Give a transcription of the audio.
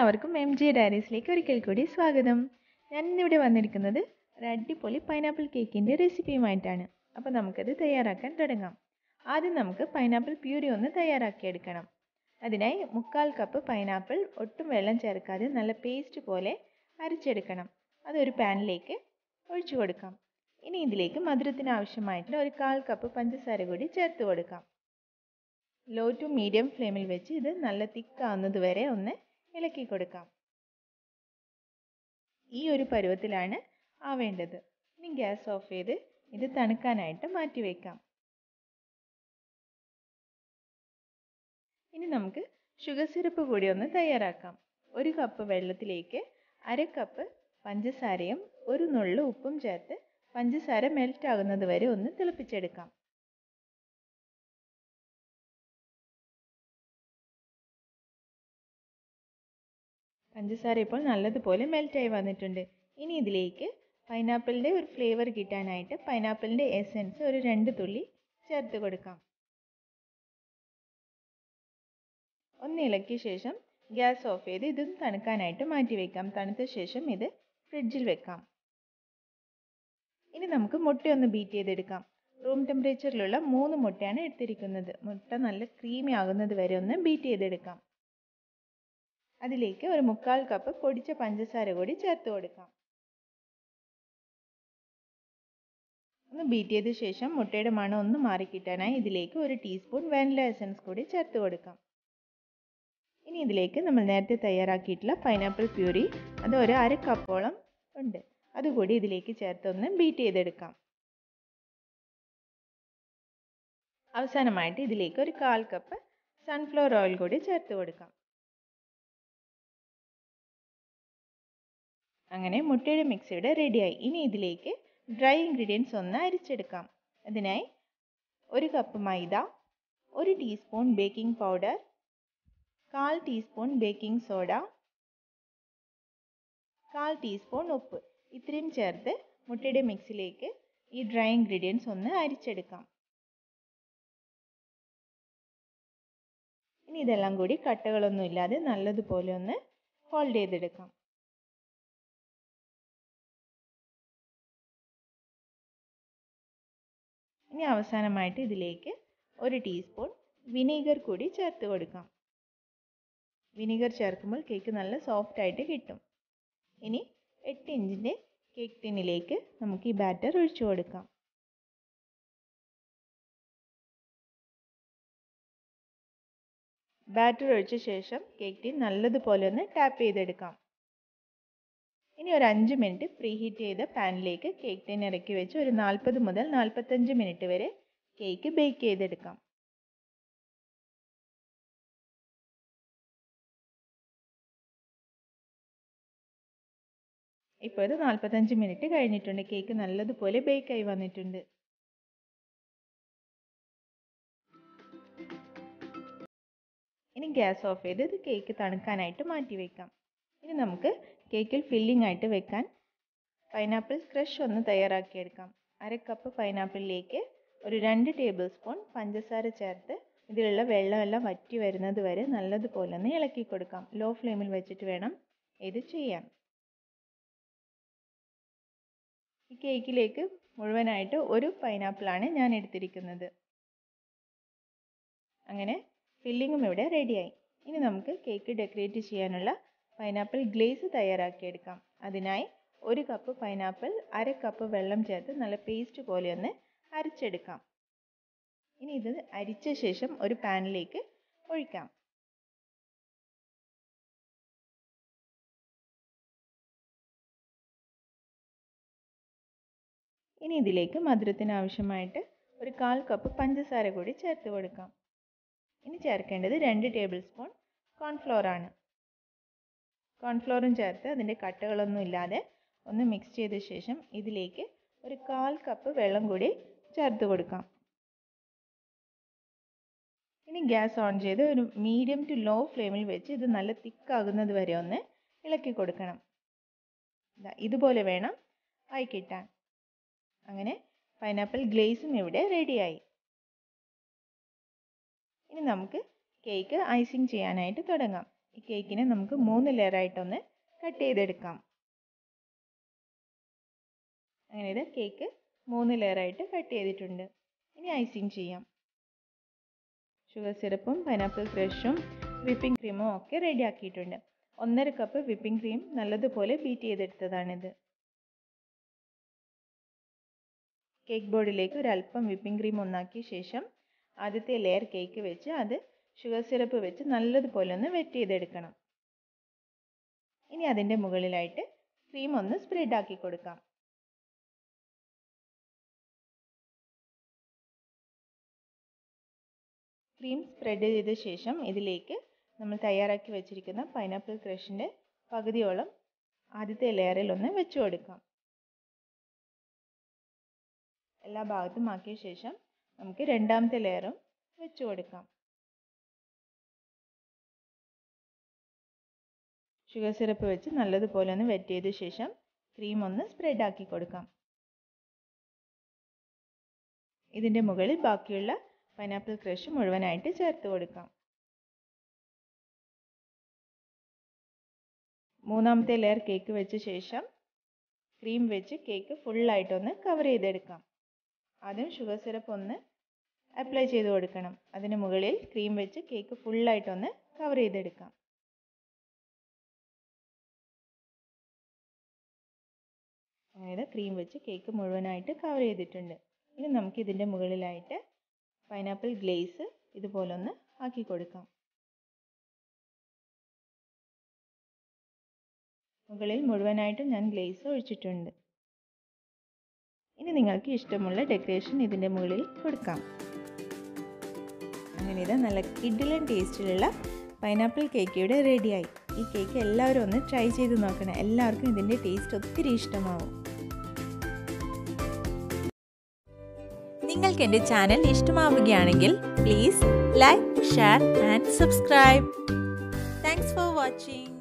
എല്ലാവർക്കും M G ഡയറീസിലേക്ക് ഒരിക്കൽ കൂടി സ്വാഗതം ഞാൻ ഇന്നിവിടെ വന്നിരിക്കുന്നത് ഒരു അടിപൊളി പൈനാപ്പിൾ കേക്കിൻ്റെ റെസിപ്പിയുമായിട്ടാണ് അപ്പോൾ നമുക്കത് തയ്യാറാക്കാൻ തുടങ്ങാം ആദ്യം നമുക്ക് പൈനാപ്പിൾ പ്യൂരി ഒന്ന് തയ്യാറാക്കിയെടുക്കണം അതിനായി മുക്കാൽ കപ്പ് പൈനാപ്പിൾ ഒട്ടും വെള്ളം ചേർക്കാതെ നല്ല പേസ്റ്റ് പോലെ അരച്ചെടുക്കണം അതൊരു പാനിലേക്ക് ഒഴിച്ചു കൊടുക്കാം ഇനി ഇതിലേക്ക് മധുരത്തിന് ആവശ്യമായിട്ടുള്ള ഒരു കാൽ കപ്പ് പഞ്ചസാര കൂടി ചേർത്ത് കൊടുക്കാം ലോ ടു മീഡിയം ഫ്ലെയിമിൽ വെച്ച് ഇത് നല്ല തിക്കാവുന്നത് വരെ ഒന്ന് ഇളക്കി കൊടുക്കാം ഈ ഒരു പരുവത്തിലാണ് ആവേണ്ടത് ഇനി ഗ്യാസ് ഓഫ് ചെയ്ത് ഇത് തണുക്കാനായിട്ട് മാറ്റി വയ്ക്കാം ഇനി നമുക്ക് ഷുഗർ സിറപ്പ് കൂടി ഒന്ന് തയ്യാറാക്കാം ഒരു കപ്പ് വെള്ളത്തിലേക്ക് അര കപ്പ് പഞ്ചസാരയും ഒരു നുള്ളു ഉപ്പും ചേർത്ത് പഞ്ചസാര മെൽറ്റ് ആകുന്നത് വരെ ഒന്ന് തിളപ്പിച്ചെടുക്കാം പഞ്ചസാര ഇപ്പോൾ നല്ലതുപോലെ മെൽറ്റായി വന്നിട്ടുണ്ട് ഇനി ഇതിലേക്ക് പൈനാപ്പിളിൻ്റെ ഒരു ഫ്ലേവർ കിട്ടാനായിട്ട് പൈനാപ്പിളിൻ്റെ എസൻസ് ഒരു രണ്ട് തുള്ളി ചേർത്ത് കൊടുക്കാം ഒന്ന് ഇളക്കിയ ശേഷം ഗ്യാസ് ഓഫ് ചെയ്ത് ഇത് തണുക്കാനായിട്ട് മാറ്റി വയ്ക്കാം തണുത്ത ശേഷം ഇത് ഫ്രിഡ്ജിൽ വെക്കാം ഇനി നമുക്ക് മുട്ടയൊന്ന് ബീറ്റ് ചെയ്തെടുക്കാം റൂം ടെമ്പറേച്ചറിലുള്ള മൂന്ന് മുട്ടയാണ് എടുത്തിരിക്കുന്നത് മുട്ട നല്ല ക്രീമി ആകുന്നത് വരെ ഒന്ന് ബീറ്റ് ചെയ്തെടുക്കാം അതിലേക്ക് ഒരു മുക്കാൽ കപ്പ് പൊടിച്ച പഞ്ചസാര കൂടി ചേർത്ത് കൊടുക്കാം ഒന്ന് ബീറ്റ് ചെയ്ത ശേഷം മുട്ടയുടെ മണം ഒന്ന് മാറിക്കിട്ടാനായി ഇതിലേക്ക് ഒരു ടീസ്പൂൺ വാനില എസൻസ് കൂടി ചേർത്ത് കൊടുക്കാം ഇനി ഇതിലേക്ക് നമ്മൾ നേരത്തെ തയ്യാറാക്കിയിട്ടുള്ള പൈനാപ്പിൾ പ്യൂരി അത് ഒരു അര കപ്പോളം ഉണ്ട് അതുകൂടി ഇതിലേക്ക് ചേർത്തൊന്ന് ബീറ്റ് ചെയ്തെടുക്കാം അവസാനമായിട്ട് ഇതിലേക്ക് ഒരു കാൽ കപ്പ് സൺഫ്ലവർ ഓയിൽ കൂടി ചേർത്ത് കൊടുക്കാം അങ്ങനെ മുട്ടയുടെ മിക്സ് ഇവിടെ റെഡിയായി ഇനി ഇതിലേക്ക് ഡ്രൈ ഇൻഗ്രീഡിയൻസ് ഒന്ന് അരിച്ചെടുക്കാം അതിനായി ഒരു കപ്പ് മൈദ ഒരു ടീസ്പൂൺ ബേക്കിംഗ് പൗഡർ കാൽ ടീസ്പൂൺ ബേക്കിംഗ് സോഡ കാൽ ടീസ്പൂൺ ഉപ്പ് ഇത്രയും ചേർത്ത് മുട്ടയുടെ മിക്സിലേക്ക് ഈ ഡ്രൈ ഇൻഗ്രീഡിയൻസ് ഒന്ന് അരിച്ചെടുക്കാം ഇനി ഇതെല്ലാം കൂടി കട്ടകളൊന്നും ഇല്ലാതെ നല്ലതുപോലെ ഒന്ന് ഹോൾഡ് ചെയ്തെടുക്കാം ഇനി അവസാനമായിട്ട് ഇതിലേക്ക് ഒരു ടീസ്പൂൺ വിനീഗർ കൂടി ചേർത്ത് കൊടുക്കാം വിനീഗർ ചേർക്കുമ്പോൾ കേക്ക് നല്ല സോഫ്റ്റ് ആയിട്ട് കിട്ടും ഇനി എട്ട് ഇഞ്ചിൻ്റെ കേക്ക് ടിന്നിലേക്ക് നമുക്ക് ഈ ബാറ്റർ ഒഴിച്ചു കൊടുക്കാം ബാറ്റർ ഒഴിച്ച ശേഷം കേക്ക് ടിൻ നല്ലതുപോലെ ഒന്ന് ടാപ്പ് ചെയ്തെടുക്കാം ഇനി ഒരു അഞ്ച് മിനിറ്റ് പ്രീ ഹീറ്റ് ചെയ്ത പാനിലേക്ക് കേക്ക് ടിൻ ഇറക്കി വെച്ച് ഒരു നാൽപ്പത് മുതൽ നാൽപ്പത്തഞ്ച് മിനിറ്റ് വരെ കേക്ക് ബേക്ക് ചെയ്തെടുക്കാം ഇപ്പോൾ ഇത് നാൽപ്പത്തഞ്ച് മിനിറ്റ് കഴിഞ്ഞിട്ടുണ്ട് കേക്ക് നല്ലതുപോലെ ബേക്കായി വന്നിട്ടുണ്ട് ഇനി ഗ്യാസ് ഓഫ് ചെയ്ത് ഇത് കേക്ക് തണുക്കാനായിട്ട് മാറ്റി വയ്ക്കാം ഇനി നമുക്ക് കേക്കിൽ ഫില്ലിംഗ് ആയിട്ട് വെക്കാൻ പൈനാപ്പിൾ ക്രഷ് ഒന്ന് തയ്യാറാക്കിയെടുക്കാം അര കപ്പ് പൈനാപ്പിളിലേക്ക് ഒരു രണ്ട് ടേബിൾ സ്പൂൺ പഞ്ചസാര ചേർത്ത് ഇതിലുള്ള വെള്ളമെല്ലാം വറ്റി വരുന്നത് വരെ നല്ലതുപോലെ ഒന്ന് ഇളക്കി കൊടുക്കാം ലോ ഫ്ലെയിമിൽ വെച്ചിട്ട് വേണം ഇത് ചെയ്യാൻ ഈ കേക്കിലേക്ക് മുഴുവനായിട്ട് ഒരു പൈനാപ്പിളാണ് ഞാൻ എടുത്തിരിക്കുന്നത് അങ്ങനെ ഫില്ലിങ്ങും ഇവിടെ റെഡിയായി ഇനി നമുക്ക് കേക്ക് ഡെക്കറേറ്റ് ചെയ്യാനുള്ള പൈനാപ്പിൾ ഗ്ലേസ് തയ്യാറാക്കിയെടുക്കാം അതിനായി ഒരു കപ്പ് പൈനാപ്പിൾ അര കപ്പ് വെള്ളം ചേർത്ത് നല്ല പേസ്റ്റ് പോലെ ഒന്ന് അരച്ചെടുക്കാം ഇനി ഇത് അരിച്ച ശേഷം ഒരു പാനിലേക്ക് ഒഴിക്കാം ഇനി ഇതിലേക്ക് മധുരത്തിന് ആവശ്യമായിട്ട് ഒരു കാൽ കപ്പ് പഞ്ചസാര കൂടി ചേർത്ത് കൊടുക്കാം ഇനി ചേർക്കേണ്ടത് രണ്ട് ടേബിൾ സ്പൂൺ കോൺഫ്ലോർ ആണ് കോൺഫ്ലോറും ചേർത്ത് അതിൻ്റെ കട്ടകളൊന്നും ഇല്ലാതെ ഒന്ന് മിക്സ് ചെയ്ത ശേഷം ഇതിലേക്ക് ഒരു കാൽ കപ്പ് വെള്ളം കൂടി ചേർത്ത് കൊടുക്കാം ഇനി ഗ്യാസ് ഓൺ ചെയ്ത് ഒരു മീഡിയം ടു ലോ ഫ്ലെയിമിൽ വെച്ച് ഇത് നല്ല തിക്കാകുന്നത് വരെ ഒന്ന് ഇളക്കി കൊടുക്കണം ഇതുപോലെ വേണം ആയി കിട്ടാൻ അങ്ങനെ പൈനാപ്പിൾ ഗ്ലേസും ഇവിടെ റെഡിയായി ഇനി നമുക്ക് കേക്ക് ഐസിങ് ചെയ്യാനായിട്ട് തുടങ്ങാം ഈ കേക്കിനെ നമുക്ക് മൂന്ന് ലെയറായിട്ടൊന്ന് കട്ട് ചെയ്തെടുക്കാം അങ്ങനെ ഇത് കേക്ക് മൂന്ന് ലെയറായിട്ട് കട്ട് ചെയ്തിട്ടുണ്ട് ഇനി ഐസിങ് ചെയ്യാം ഷുഗർ സിറപ്പും പൈനാപ്പിൾ ക്രഷും വിപ്പിംഗ് ക്രീമും ഒക്കെ റെഡി ആക്കിയിട്ടുണ്ട് ഒന്നര കപ്പ് വിപ്പിംഗ് ക്രീം നല്ലതുപോലെ ബീറ്റ് ചെയ്തെടുത്തതാണിത് കേക്ക് ബോർഡിലേക്ക് ഒരല്പം വിപ്പിംഗ് ക്രീം ഒന്നാക്കിയ ശേഷം ആദ്യത്തെ ലെയർ കേക്ക് വെച്ച് അത് ഷുഗർ സിറപ്പ് വെച്ച് നല്ലതുപോലെ ഒന്ന് വെറ്റ് ചെയ്തെടുക്കണം ഇനി അതിൻ്റെ മുകളിലായിട്ട് ക്രീം ഒന്ന് സ്പ്രെഡ് ആക്കി കൊടുക്കാം ക്രീം സ്പ്രെഡ് ചെയ്ത ശേഷം ഇതിലേക്ക് നമ്മൾ തയ്യാറാക്കി വെച്ചിരിക്കുന്ന പൈനാപ്പിൾ ക്രഷിൻ്റെ പകുതിയോളം ആദ്യത്തെ ലെയറിൽ ഒന്ന് വെച്ചു കൊടുക്കാം എല്ലാ ഭാഗത്തും ആക്കിയ ശേഷം നമുക്ക് രണ്ടാമത്തെ ലെയറും വെച്ചു കൊടുക്കാം ഷുഗർ സിറപ്പ് വെച്ച് നല്ലതുപോലെ ഒന്ന് വെറ്റ് ചെയ്ത ശേഷം ക്രീം ഒന്ന് സ്പ്രെഡ് ആക്കി കൊടുക്കാം ഇതിൻ്റെ മുകളിൽ ബാക്കിയുള്ള പൈനാപ്പിൾ ക്രഷ് മുഴുവനായിട്ട് ചേർത്ത് കൊടുക്കാം മൂന്നാമത്തെ ലെയർ കേക്ക് വെച്ച ശേഷം ക്രീം വെച്ച് കേക്ക് ഫുള്ളായിട്ടൊന്ന് കവർ ചെയ്തെടുക്കാം ആദ്യം ഷുഗർ സിറപ്പ് ഒന്ന് അപ്ലൈ ചെയ്ത് കൊടുക്കണം അതിന് മുകളിൽ ക്രീം വെച്ച് കേക്ക് ഫുള്ളായിട്ടൊന്ന് കവർ ചെയ്തെടുക്കാം അങ്ങനെ ക്രീം വെച്ച് കേക്ക് മുഴുവനായിട്ട് കവർ ചെയ്തിട്ടുണ്ട് ഇനി നമുക്ക് ഇതിൻ്റെ മുകളിലായിട്ട് പൈനാപ്പിൾ ഗ്ലേസ് ഇതുപോലൊന്ന് ആക്കി കൊടുക്കാം മുകളിൽ മുഴുവനായിട്ടും ഞാൻ ഗ്ലേസ് ഒഴിച്ചിട്ടുണ്ട് ഇനി നിങ്ങൾക്ക് ഇഷ്ടമുള്ള ഡെക്കറേഷൻ ഇതിൻ്റെ മുകളിൽ കൊടുക്കാം അങ്ങനെ ഇത് നല്ല കിഡിലൻ ടേസ്റ്റിലുള്ള പൈനാപ്പിൾ കേക്ക് ഇവിടെ റെഡിയായി ഈ കേക്ക് എല്ലാവരും ഒന്ന് ട്രൈ ചെയ്ത് നോക്കണം എല്ലാവർക്കും ഇതിൻ്റെ ടേസ്റ്റ് ഒത്തിരി ഇഷ്ടമാവും നിങ്ങൾക്ക് എൻ്റെ ചാനൽ ഇഷ്ടമാവുകയാണെങ്കിൽ please like share and subscribe thanks for watching